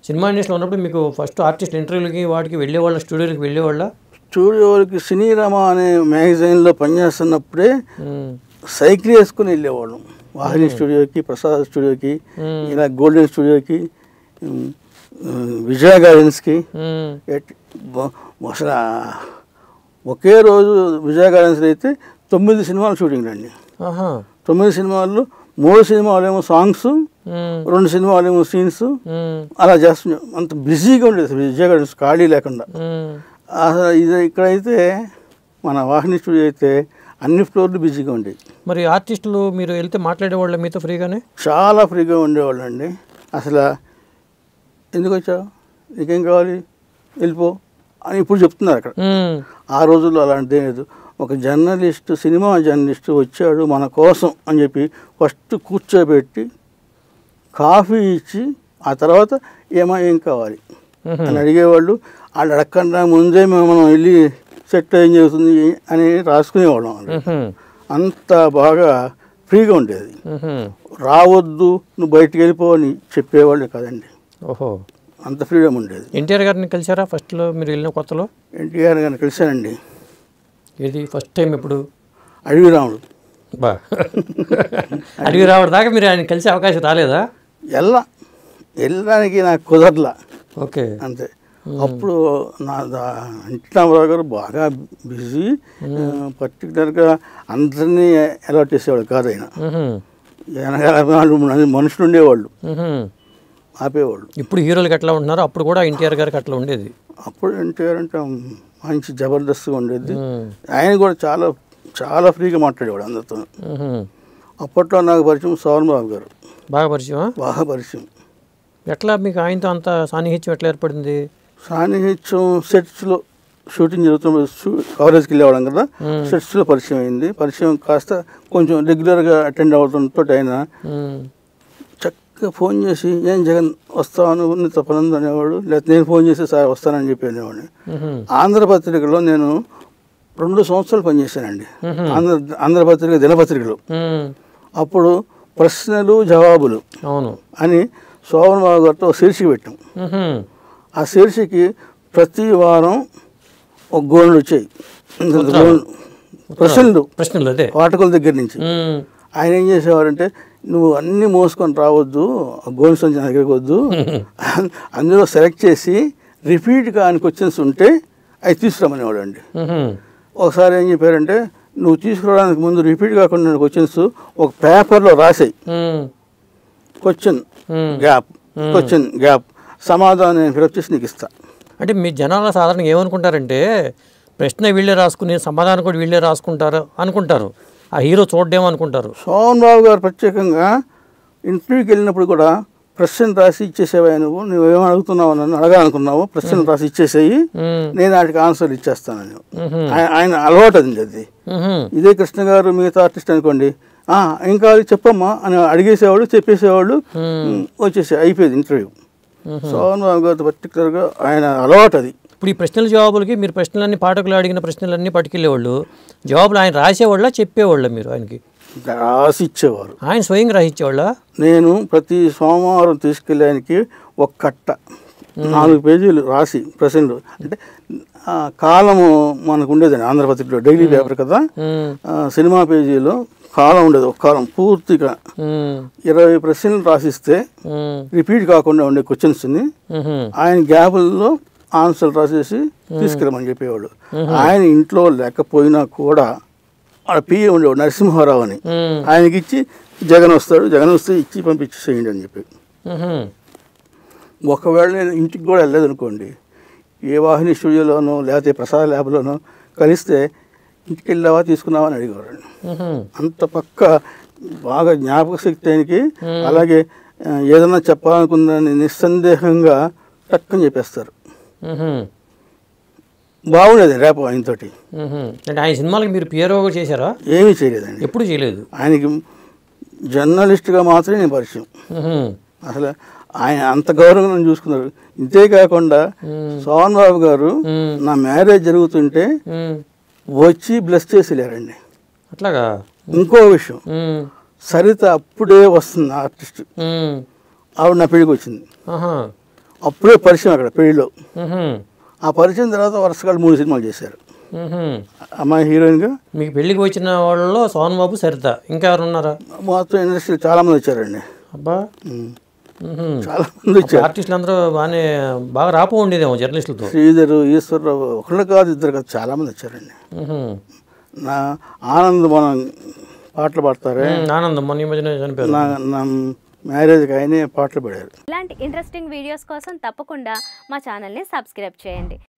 Cinema ఇండస్ట్రీలో ఉన్నప్పుడు మీకు ఫస్ట్ ఆర్టిస్ట్ ఇంటర్వ్యూలకి వాటికి వెళ్ళేవాళ్ళ స్టూడియోకి వెళ్ళేవాళ్ళ స్టూడియోలకి సినీరామ అనే మ్యాగజైన్లో పనిచేస్తున్నప్పుడే ఉమ్, సైకిల్ వేసుకుని వెళ్ళేవాళ్ళం వాహిని స్టూడియోకి ప్రసాద్ స్టూడియోకి ఇలా గోల్డెన్ స్టూడియోకి ఉమ్, ఉమ్, విజయ గార్డెన్స్కి ఉమ్, ఎట్- బ- అసలు ఆ ఒకే రోజు విజయ గార్డెన్స్లో అయితే తొమ్మిది సినిమాలు షూటింగ్ అండి ఆహా తొమ్మిది సినిమాల్లో మూడు సినిమాలు ఏమో సాంగ్స్ ఉమ్, రెండు సినిమాలు ఏమో సీన్స్ ఉమ్, అలా చేస్తున్నాం అంత బిజీగా ఉండేది అసలు విజయ గార్డెన్స్ ఖాళీ లేకుండా ఉమ్. అసలు ఇది ఇక్కడైతే మన వాహిని స్టూడియో అయితే అన్ని ఫ్లోర్లు బిజీగా ఉండేవి మరి ఆర్టిస్టులు మీరు వెళ్తే మాట్లాడేవాళ్ళ మీతో ఫ్రీగానే చాలా ఫ్రీగా ఉండేవాళ్ళు అండి అసలు ఎందుకు వచ్చావు నీకేం కావాలి వెళ్ళిపో అని ఇప్పుడు చెప్తున్నారు అక్కడ ఉమ్, ఆ రోజుల్లో అలాంటిదే లేదు ఒక జర్నలిస్ట్ సినిమా జర్నలిస్ట్ వచ్చాడు మన కోసం అని చెప్పి ఫస్ట్ కూర్చోబెట్టి కాఫీ ఇచ్చి ఆ తర్వాత ఏమో ఏం కావాలి ఉహు, అని అడిగేవాళ్ళు వాళ్ళు అడగకుండా ముందే మేము మనం వెళ్ళి సెట్ ఏం చేస్తుంది అని రాసుకునేవాళ్ళం వాళ్ళు. ఉహు, అంత బాగా ఫ్రీగా ఉండేది ఉహు. రావద్దు నువ్వు బయటికి వెళ్ళిపో అని చెప్పేవాళ్ళు కదండి ఓహో అంత ఫ్రీడమ్ ఉండేది ఎన్టీఆర్ గారిని కలిసారా ఫస్ట్లో మీరు వెళ్ళిన కొత్తలో ఎన్టీఆర్ గారిని కలిశానండి ఏది ఫస్ట్ టైం ఎప్పుడు అడవి రాముడు బా అడిగి రావడం దాకా మీరు ఆయన కలిసే అవకాశం రాలేదా వెళ్ళా వెళ్ళడానికి నాకు కుదరలా ఓకే అంతే అప్పుడు నా దా- ఎన్టీ రామారావు గారు బాగా బిజీ పర్టికులర్గా అందరినీ అలౌట్ చేసేవాడు కాదు ఆయన ఉహు, వెనకాల వాళ్ళు మనుషులు ఉండేవాళ్ళు ఉహు. ఆపేవాళ్ళు ఇప్పుడు హీరోలకి ఎట్లా ఉంటున్నారో అప్పుడు కూడా ఎన్టీఆర్ గారికి అట్లా ఉండేది అప్పుడు ఎన్టీఆర్ అంటే మంచి జబర్దస్త్గా ఉండేది ఉమ్, ఆయన కూడా చాలా చాలా ఫ్రీగా మాట్లాడేవాడు అందరితో ఉహు. అప్పట్లో నాకు పరిచయం సోమన్ బాబు గారు బాగా పరిచయమా బాగా పరిచయం ఎట్లా మీకు ఆయనతో అంత సాన్నిహిత్యం ఎట్లా ఏర్పడింది సాన్నిహిత్యం సెట్స్లో షూటింగ్ జరుగుతున్నప్పుడు షూ- కవరేజ్కి వెళ్ళేవాళ్ళం కదా మ్మ్. సెట్స్లో పరిచయం అయింది పరిచయం కాస్త కొంచెం రెగ్యులర్గా అటెండ్ అవుతుంతో ఆయన ఉమ్, చక్కగా ఫోన్ చేసి ఏం జగన్ వస్తాను నీతో పని ఉంది అనేవాడు లేకపోతే నేను ఫోన్ చేసి సార్ వస్తానని చెప్పి అనేవాడిని ఉహు, ఆంధ్రపత్రికలో నేను రెండు సంవత్సరాలు పనిచేశానండి మ్మ్. ఆంధ్ర ఆంధ్రపత్రిక దినపత్రికలో ఉమ్, అప్పుడు ప్రశ్నలు జవాబులు అవును అని శోభన్ బాబు గారితో ఒక శీర్షిక పెట్టాం ఉహు, ఆ శీర్షికి ప్రతి వారం ఒక గోల్డ్ వచ్చాయి గోల్డ్ ప్రశ్నలు ప్రశ్నలు అదే పాఠకుల దగ్గర నుంచి ఉమ్, ఆయన ఏం చేసేవారంటే నువ్వు అన్నీ మోసుకొని రావద్దు ఆ గోల్డ్ సంచి నా దగ్గరికి వద్దు అందులో సెలెక్ట్ చేసి రిపీట్గా ఆయన క్వశ్చన్స్ ఉంటే అవి తీసుకురామనేవాడు అండి ఉహు, ఒకసారి ఏం చెప్పారంటే నువ్వు తీసుకురావడానికి ముందు రిపీట్ కాకుండా క్వశ్చన్స్ ఒక పేపర్లో రాసాయి um, question um. Gap question gap సమాధానం నేను ఫిలప్ చేసి నీకు ఇస్తా అంటే మీ జనాల సాధారణంగా ఏమనుకుంటారంటే ప్రశ్న వీళ్ళే రాసుకుని సమాధానం కూడా వీళ్ళే రాసుకుంటారు అనుకుంటారు ఆ హీరో చూడడేమో అనుకుంటారు సోమన్ బాబు గారు ప్రత్యేకంగా ఇంటర్వ్యూకి వెళ్ళినప్పుడు కూడా ప్రశ్న రాసి ఇచ్చేసేవా నువ్వు నువ్వు ఏం అడుగుతున్నావు నన్ను అడగాలనుకున్నావు ప్రశ్న రాసి ఇచ్చేసేయి ఉమ్, నేను వాటికి ఆన్సర్ ఇచ్చేస్తానని ఉహు, ఆయన ఆయన అలవాటు అది అది ఉహు, ఇదే కృష్ణ గారు మిగతా ఆర్టిస్ట్ అనుకోండి "ఆ, ఏం కావాలి చెప్పమ్మా అని అడిగేసేవాడు చెప్పేసేవాడు ఉమ్, వచ్చేసి అయిపోయేది ఇంటర్వ్యూ ఉహు. సోమన్ బాబు గారు పర్టికులర్గా ఆయన అలవాటు అది ఇప్పుడు ఈ ప్రశ్నల జవాబులకి మీరు ప్రశ్నలన్నీ పాఠకులు అడిగిన ప్రశ్నలన్నీ పట్టుకెళ్ళేవాళ్ళు జవాబులు ఆయన రాసేవాళ్ళ చెప్పేవాళ్ళ మీరు ఆయనకి రాసి ఇచ్చేవారు ఆయన స్వయంగా రాసిచ్చేవాళ్ళ నేను ప్రతి సోమవారం తీసుకెళ్ళడానికి ఒక కట్ట నాలుగు పేజీలు రాసి ప్రశ్నలు అంటే ఆ, కాలము మనకు ఉండేదండి ఆంధ్రపత్రికలో డైలీ పేపర్ కదా ఉమ్, ఆ, సినిమా పేజీలో కాలం ఉండేది ఒక కాలం పూర్తిగా ఉమ్, ఇరవై ప్రశ్నలు రాసిస్తే ఉమ్, రిపీట్ కాకుండా ఉండే క్వశ్చన్స్ని ఉహు, ఆయన గ్యాపుల్లో ఆన్సర్లు రాసేసి తీసుకురమని చెప్పేవాడు ఆయన ఇంట్లో లేకపోయినా కూడా ఆడ పిఏ ఉండేవాడు నరసింహారావు అని ఉమ్, ఆయనకి ఇచ్చి జగన్ వస్తాడు జగన్ వస్తే ఇచ్చి పంపించేసేయండి అని చెప్పి ఉహు, ఒకవేళ నేను ఇంటికి కూడా వెళ్ళలేదు అనుకోండి ఏ వాహిని స్టూడియోలోనో లేకపోతే ప్రసాద్ ల్యాబ్లోనో కలిస్తే ఇంటికి వెళ్ళావా తీసుకున్నావా అని అడిగేవారు ఉహు, అంత పక్క బాగా జ్ఞాపక శక్తి ఆయనకి అలాగే ఆ, ఏదన్నా చెప్పాలనుకుందని నిస్సందేహంగా టక్కని చెప్పేస్తారు ఉహు, బాగుండేది రేపు ఆయనతోటి ఉహు. అంటే ఆయన సినిమాలకి మీరు పియరోగా చేశారా ఏమీ చేయలేదండి ఎప్పుడు చేయలేదు ఆయనకి జర్నలిస్ట్గా మాత్రమే నేను పరిచయం ఉహు, అసలు ఆయన అంత గౌరవంగా నన్ను చూసుకున్నారు ఇంతే కాకుండా ఉమ్, సోహన్ బాబు గారు ఉమ్, నా మ్యారేజ్ జరుగుతుంటే ఉమ్. వచ్చి బ్లెస్ చేసి వెళ్ళారండి అట్లాగా ఇంకో విషయం ఉమ్, సరిత అప్పుడే వస్తుంది ఆర్టిస్ట్ ఉమ్, ఆవిడ నా పెళ్ళికి వచ్చింది ఆహా, అప్పుడే పరిచయం అక్కడ పెళ్ళిలో మ్హూ. ఆ పరిచయం తర్వాత వరుసగా మూడు సినిమాలు చేశారు మ్హూ. అమ్మాయి హీరోయిన్గా మీకు పెళ్ళికి వచ్చిన వాళ్ళలో సోన్ బాబు సరిత ఇంకా ఎవరు ఉన్నారా మొత్తం ఇండస్ట్రీ చాలామంది వచ్చారండి అబ్బా ఉమ్. మ్హూ. చాలామంది వచ్చారు ఆర్టిస్టులు అందరూ బాగానే బాగా రాపో ఉండేదేమో జర్నలిస్టులతో శ్రీధరు ఈశ్వరరావు ఒకళ్ళు కాదు ఇద్దరు కాదు చాలామంది వచ్చారండి మ్హూ. నా ఆనంద్ మనం పాటలు పాడతారే మ్, ఆనందం మొన్న ఈ మధ్యన చనిపోయారు నా నా మ్యారేజ్కి ఆయనే పాటలు పాడారు ఇలాంటి ఇంట్రెస్టింగ్ వీడియోస్ కోసం తప్పకుండా మా ఛానల్ని సబ్స్క్రైబ్ చేయండి